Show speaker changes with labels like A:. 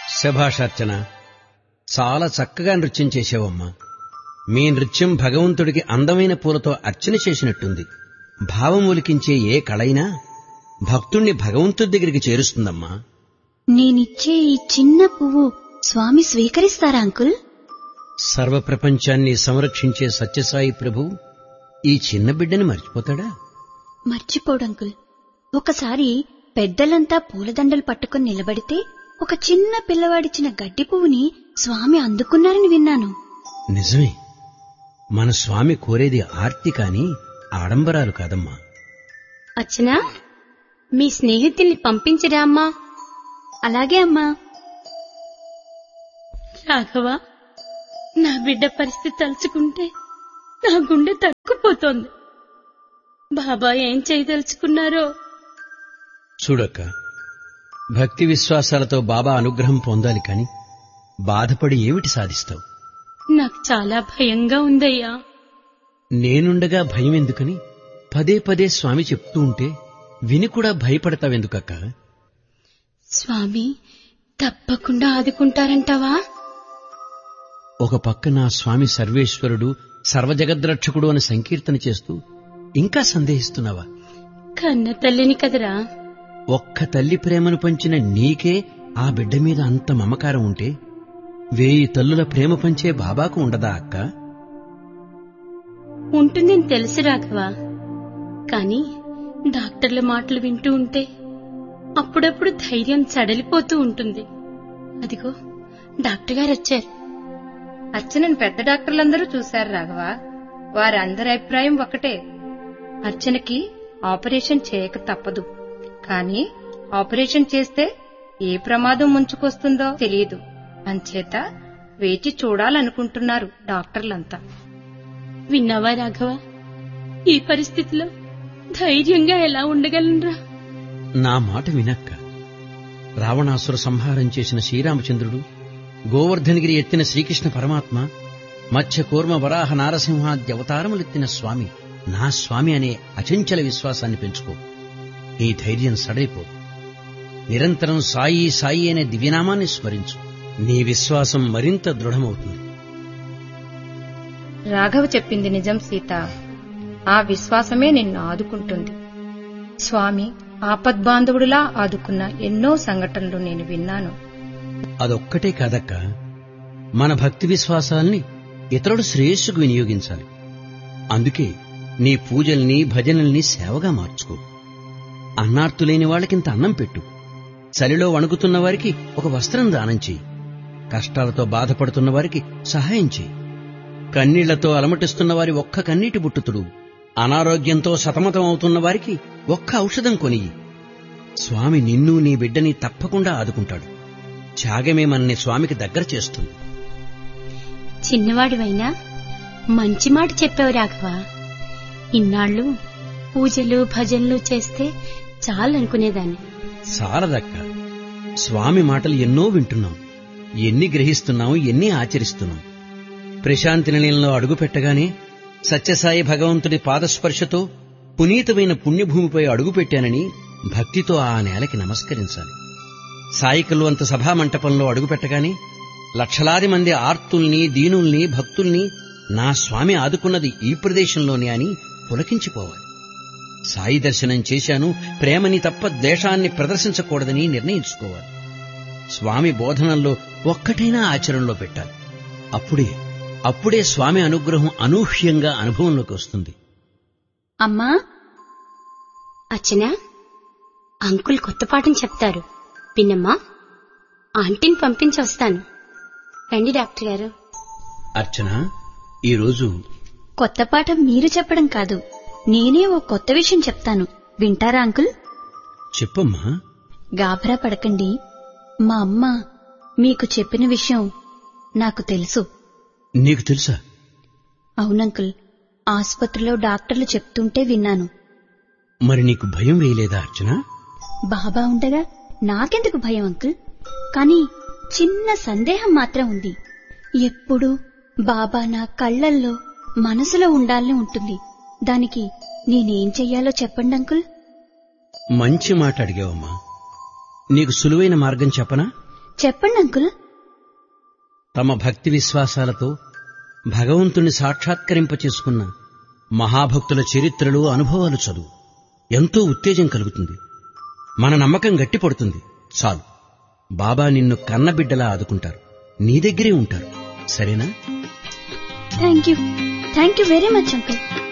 A: శభాషార్చన చాలా చక్కగా నృత్యం చేసావమ్మా మీ నృత్యం భగవంతుడికి అందమైన పూలతో అర్చన చేసినట్టుంది భావం ఒలికించే ఏ కళైనా భక్తుణ్ణి భగవంతుడి దగ్గరికి చేరుస్తుందమ్మా
B: నేనిచ్చే ఈ చిన్న పువ్వు స్వామి స్వీకరిస్తారా అంకుల్
A: సర్వ ప్రపంచాన్ని సంరక్షించే సత్యసాయి ప్రభు ఈ చిన్న బిడ్డని మర్చిపోతాడా
B: మర్చిపోడు అంకుల్ ఒకసారి పెద్దలంతా పూలదండలు పట్టుకుని నిలబడితే ఒక చిన్న పిల్లవాడిచ్చిన గడ్డి పువ్వుని స్వామి అందుకున్నారని విన్నాను
A: నిజమే మన స్వామి కోరేది ఆర్తి కాని ఆడంబరాలు కాదమ్మా
C: అచ్చనా మీ స్నేహితుల్ని పంపించరా అమ్మా
B: అలాగే అమ్మా
C: రాఘవ నా బిడ్డ పరిస్థితి తలుచుకుంటే నా గుండె తక్కుపోతోంది బాబా ఏం చేయదలుచుకున్నారో
A: చూడక్క భక్తి విశ్వాసాలతో బాబా అనుగ్రహం పొందాలి కాని బాధపడి ఏమిటి సాధిస్తావు
C: నాకు చాలా భయంగా ఉందయ్యా
A: నేనుండగా భయం ఎందుకని పదే పదే స్వామి చెప్తూ ఉంటే విని కూడా భయపడతావెందుకక్క
C: స్వామి తప్పకుండా ఆదుకుంటారంటావా
A: ఒక పక్క నా స్వామి సర్వేశ్వరుడు సర్వజగద్రక్షకుడు అని సంకీర్తన చేస్తూ ఇంకా సందేహిస్తున్నావా
C: కన్న తల్లిని కదరా
A: ఒక్క తల్లి ప్రేమను పంచిన నీకే ఆ బిడ్డ మీద అంత మమకారం ఉంటే వేయి తల్లుల ప్రేమ పంచే బాబాకు ఉండదా అక్క
C: ఉంటుందని తెలుసు రాఘవ కాని డాక్టర్ల మాటలు వింటూ ఉంటే అప్పుడప్పుడు ధైర్యం చడలిపోతూ ఉంటుంది అదిగో డాక్టర్ గారు వచ్చారు
D: అర్చనను పెద్ద డాక్టర్లందరూ చూశారు రాఘవ వారందరి అభిప్రాయం ఒకటే అర్చనకి ఆపరేషన్ చేయక తప్పదు కానీ ఆపరేషన్ చేస్తే ఏ ప్రమాదం ముంచుకొస్తుందో తెలియదు అంచేత వేచి చూడాలనుకుంటున్నారు డాక్టర్లంతా
C: విన్నావా రాఘవ ఈ పరిస్థితిలో ధైర్యంగా ఎలా ఉండగలనురా
A: నా మాట వినక్క రావణాసుర సంహారం చేసిన శ్రీరామచంద్రుడు గోవర్ధనగిరి ఎత్తిన శ్రీకృష్ణ పరమాత్మ మత్స్య కూర్మ వరాహ నారసింహాద్య అవతారములెత్తిన స్వామి నా స్వామి అనే అచంచల విశ్వాసాన్ని పెంచుకో ఈ ధైర్యం సడైపోదు నిరంతరం సాయి సాయి అనే దివ్యనామాన్ని స్మరించు నీ విశ్వాసం మరింత దృఢమవుతుంది
D: రాఘవ చెప్పింది నిజం సీత ఆ విశ్వాసమే నిన్ను ఆదుకుంటుంది స్వామి ఆపద్బాంధవుడిలా ఆదుకున్న ఎన్నో సంఘటనలు నేను విన్నాను
A: అదొక్కటే కాదక్క మన భక్తి విశ్వాసాల్ని ఇతరుల శ్రేయస్సుకు వినియోగించాలి అందుకే నీ పూజల్ని భజనల్ని సేవగా మార్చుకో అన్నార్తులేని వాళ్ళకింత అన్నం పెట్టు చలిలో వణుకుతున్న వారికి ఒక వస్త్రం దానం చేయి కష్టాలతో బాధపడుతున్న వారికి సహాయం చేయి కన్నీళ్లతో అలమటిస్తున్న వారి ఒక్క కన్నీటి బుట్టుతుడు అనారోగ్యంతో సతమతం అవుతున్న వారికి ఒక్క ఔషధం కొనియి స్వామి నిన్ను నీ బిడ్డని తప్పకుండా ఆదుకుంటాడు త్యాగమే మనని స్వామికి దగ్గర చేస్తుంది
C: చిన్నవాడివైనా మంచి మాట చెప్పావు రాఘవ ఇన్నాళ్ళు పూజలు భజనలు చేస్తే చాలనుకునేదాన్ని
A: సారదక్క స్వామి మాటలు ఎన్నో వింటున్నాం ఎన్ని గ్రహిస్తున్నాం ఎన్ని ఆచరిస్తున్నాం ప్రశాంతి నిలయంలో అడుగుపెట్టగానే సత్యసాయి భగవంతుడి పాదస్పర్శతో పునీతమైన పుణ్యభూమిపై అడుగుపెట్టానని భక్తితో ఆ నేలకి నమస్కరించాలి సాయికల్వంత సభామంటపంలో అడుగుపెట్టగానే లక్షలాది మంది ఆర్తుల్ని దీనుల్ని భక్తుల్ని నా స్వామి ఆదుకున్నది ఈ ప్రదేశంలోనే అని పులకించిపోవాలి సాయి దర్శనం చేశాను ప్రేమని తప్ప ద్వేషాన్ని ప్రదర్శించకూడదని నిర్ణయించుకోవాలి స్వామి బోధనల్లో ఒక్కటైనా ఆచరణలో పెట్టాలి అప్పుడే అప్పుడే స్వామి అనుగ్రహం అనూహ్యంగా అనుభవంలోకి వస్తుంది
B: అమ్మా
C: అచ్చనా అంకుల్ కొత్త పాఠం చెప్తారు పిన్నమ్మా ఆంటీని పంపించి వస్తాను రండి డాక్టర్ గారు
A: అర్చన ఈరోజు
B: కొత్త పాఠం మీరు చెప్పడం కాదు నేనే ఓ కొత్త విషయం చెప్తాను వింటారా అంకుల్
A: చెప్పమ్మా
B: గాభరా పడకండి మా అమ్మ మీకు చెప్పిన విషయం నాకు తెలుసు
A: నీకు తెలుసా
B: అవునంకుల్ ఆసుపత్రిలో డాక్టర్లు చెప్తుంటే విన్నాను
A: మరి నీకు భయం వేయలేదా అర్చన
B: బాబా ఉండగా నాకెందుకు భయం అంకుల్ కానీ చిన్న సందేహం మాత్రం ఉంది ఎప్పుడు బాబా నా కళ్ళల్లో మనసులో ఉండాలని ఉంటుంది దానికి నేనేం చెయ్యాలో చెప్పండి అంకుల్
A: మంచి మాట అడిగావమ్మా నీకు సులువైన మార్గం చెప్పనా
B: చెప్పండి అంకుల్
A: తమ భక్తి విశ్వాసాలతో భగవంతుని సాక్షాత్కరింప చేసుకున్న మహాభక్తుల చరిత్రలు అనుభవాలు చదువు ఎంతో ఉత్తేజం కలుగుతుంది మన నమ్మకం గట్టిపడుతుంది చాలు బాబా నిన్ను కన్నబిడ్డలా ఆదుకుంటారు నీ దగ్గరే ఉంటారు సరేనా
B: thank you thank you very much uncle